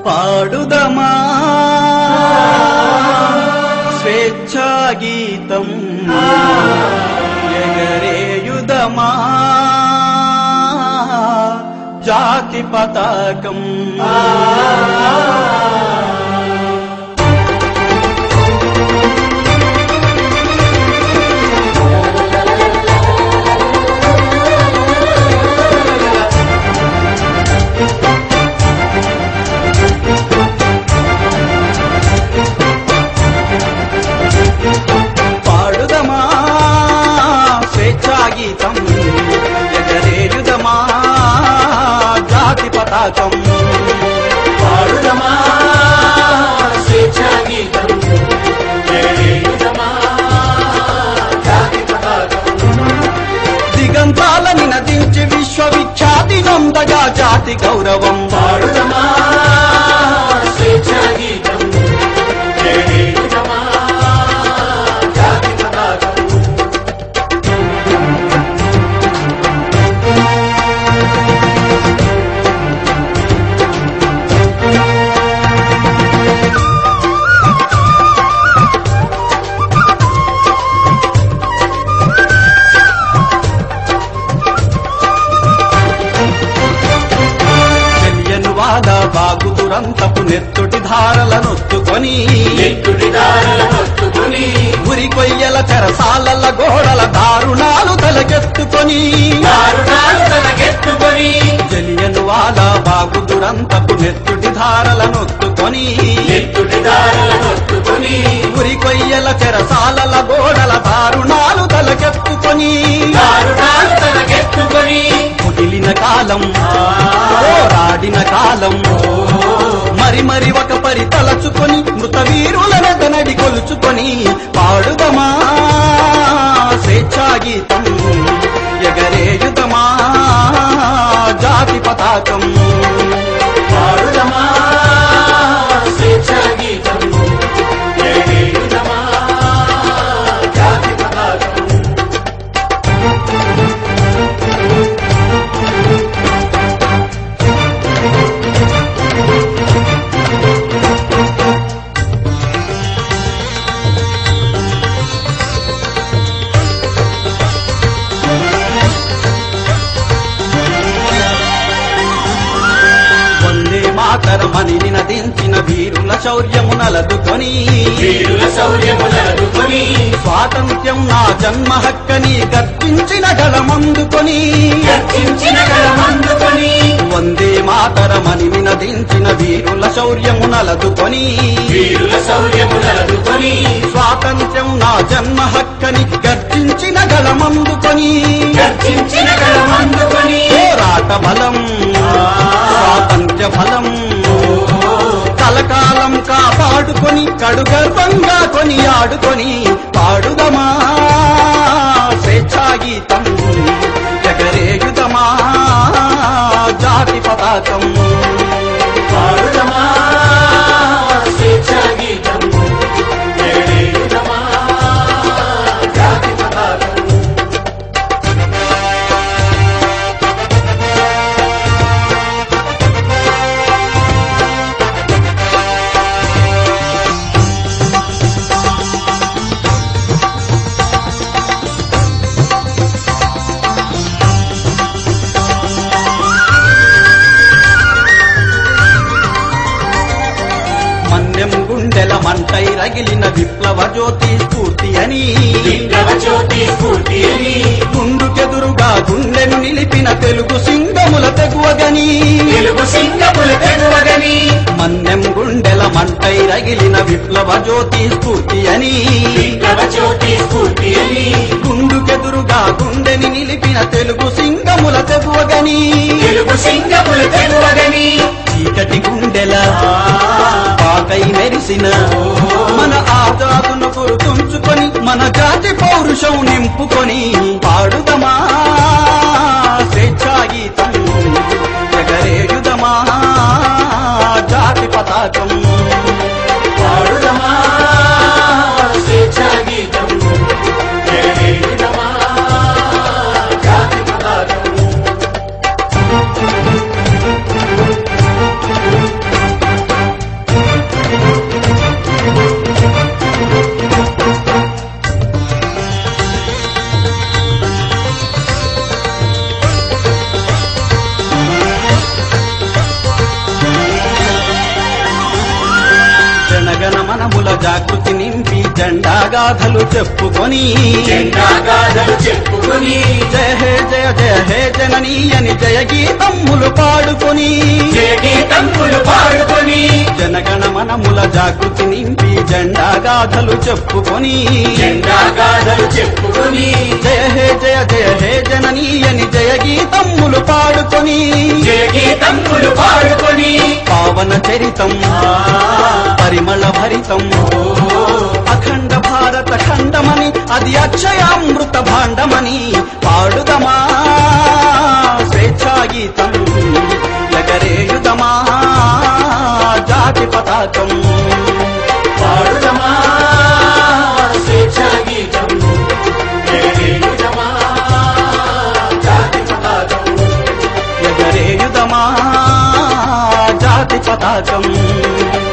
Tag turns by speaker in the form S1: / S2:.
S1: పాడుదమా స్వేచ్ఛా గీతం ఎగరేయుదమా జాతి పతాకం పాడుదమా స్వేచ్ఛా గీతం ఎగరేయుదమా జాతి పతాకం
S2: పాడుదమా స్వేచ్ఛా గీతం ఎగరేయుదమా జాతి పతాకం
S1: దిగంతాలని నదించి విశ్వవిఖ్యాతి నొందగా జాతి గౌరవం
S2: పాడుదమా స్వేచ్ఛా గీతం ఎగరేయుదమా జాతి పతాకం
S1: తెలియను వాద బాగు దురంతపు నెత్తుటి ధారల నొత్తుకొని
S2: నెట్టుడి దారుల నొత్తుకుని
S1: ఉరి కొయ్యల చెరసాలల గోడల దారుణాలు తలకెత్తుకొని
S2: దారుణాలు తనకెత్తుకొని
S1: తెలియను వాద బాగు దురంతపు నెత్తుటి ధారల నొత్తుకొని
S2: నెట్టుడి దారుల నొత్తుకుని
S1: ఉరి కొయ్యల చెరసాలల గోడల దారుణాలు తలకెత్తుకొని
S2: దారుణాలు తనకెత్తుకొని
S1: ముగిలిన కాలం పోరాడిన కాలం మరి మరి ఒక పరి తలచుకొని మృత వీరులనెదనడి కొలుచుకొని పాడుదమా స్వేచ్ఛా గీతం ఎగరేయుదమా జాతి పతాకం
S2: పాడుదమా స్వేచ్ఛా గీతం ఎగరేయుదమా జాతి పతాకం
S1: వందే మాతరమని నినదించిన వీరుల శౌర్యము నలదుకొని
S2: వీరుల శౌర్యములదుకొని
S1: స్వాతంత్ర్యం నా జన్మ హక్కని గర్జించిన గళమందుకొని
S2: గర్జించిన గళమందుకొని
S1: వందే మాతరమని వినదించిన వీరుల శౌర్యము నలదుకొని
S2: వీరుల శౌర్యములదుకొని
S1: స్వాతంత్ర్యం నా జన్మ హక్కని గర్జించిన గళమందుకొని
S2: గర్జించిన గళమందుకొని
S1: పోరాట బలం స్వాతంత్ర్య బలం కలకాలం కాపాడుకొని కడుగర్భంగా కొని ఆడుకొని పాడుదమా స్వేచ్ఛా గీతం ఎగరేయుదమా జాతి పతాకం
S2: పాడుదమా స్వేచ్ఛా గీతం ఎగరేయుదమా జాతి పతాకం
S1: మన్యం గుండెల మంటై రగిలిన విప్లవ జ్యోతి స్ఫూర్తి అని
S2: విప్లవ జ్యోతి స్ఫూర్తి అని
S1: గుండుకెదురుగా గుండెను నిలిపిన తెలుగు సింగముల తెగువగని
S2: తెలుగు సింగముల తెగువగని
S1: మన్నెం గుండెల మంటై రగిలిన విప్లవ జ్యోతి స్ఫూర్తి అని
S2: విప్లవ జ్యోతి స్ఫూర్తి అని
S1: గుండుకెదురుగా గుండెని నిలిపిన తెలుగు సింగముల తెగువగని
S2: తెలుగు సింగముల తెగువగని
S1: చీకటి గుండెల పాకై మెరిసిన మన ఆజాదును గుర్తుంచుకొని మన జాతి పౌరుషం నింపుకొని పాడుదమా స్వేచ్ఛా గీతం ఎగరేయుదమా జాతి పతాకం
S2: పాడుదమా స్వేచ్ఛా గీతం ఎగరేయుదమా జాతి పతాకం
S1: జాగృతి నింపి జెండాగాథలు చెప్పుకొని
S2: జెండా గాథలు చెప్పుకుని
S1: జయ హే జయ జయ హే జననీయని జయ గీతమ్ములు పాడుకొని
S2: జయ గీతములు పాడుకొని
S1: జనగణ మనముల జాగృతి నింపి జెండాగాథలు చెప్పుకొని
S2: జెండా గాథలు చెప్పుకుని
S1: జయ హే జయ జయ హే జననీయని జయ గీతమ్ములు పాడుకొని
S2: జయ గీతములు పాడుకొని
S1: పావన చరితం పరిమళ భరితం అఖండ భారత ఖండమని అది అక్షయామృత భాండమని పాడుదమా స్వేచ్ఛాగీతం ఎగరేయుదమా జాతి పతాకం
S2: పాడుదమా స్వేచ్ఛా గీతం ఎగరేయుదమా జాతి పతాకం
S1: ఎగరేయుదమా జాతి పతాకం